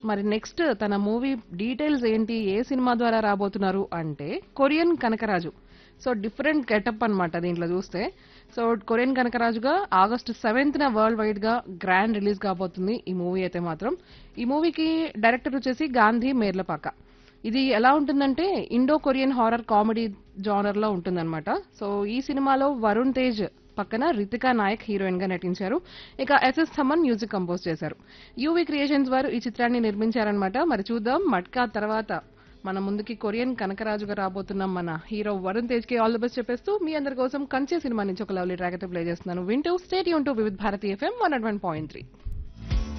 మరి నెక్స్ట్ తన movie details ఏంటి ఏ సినిమా ద్వారా రాబోతున్నారు అంటే Korean Kanakaraju so different getup అన్నమాట దీంట్లో చూస్తే సో కొరియన్ కనకరాజుగా ఆగస్టు సెవెంత్ న వరల్డ్ వైడ్ గా గ్రాండ్ రిలీజ్ కాబోతుంది ఈ మూవీ అయితే మాత్రం ఈ మూవీకి డైరెక్టర్ వచ్చేసి గాంధీ మేర్లపాక ఇది ఎలా ఉంటుందంటే Indo Korean horror comedy genre లో ఉంటుందన్నమాట సో ఈ సినిమాలో వరుణ్ తేజ్ పక్కన రితికా నాయక్ హీరోయిన్ గా నటించారు ఇక ఎస్ఎస్ థమన్ మ్యూజిక్ కంపోజ్ చేశారు యూవీ క్రియేషన్స్ వారు ఈ చిత్రాన్ని నిర్మించారనమాట మరి చూద్దాం మట్కా తర్వాత మన ముందుకి కొరియన్ కనకరాజుగా రాబోతున్నాం మన హీరో వరుణ్ తేజ్ కి ఆల్ ది బెస్ట్ చెప్పేస్తూ మీ అందరి కోసం కంచె సినిమా నుంచి ఒక లవ్లీ ట్రాక్ అయితే ప్లే చేస్తున్నాను వింటూ స్టేట్ యూన్ to Vividh Bharati FM one point three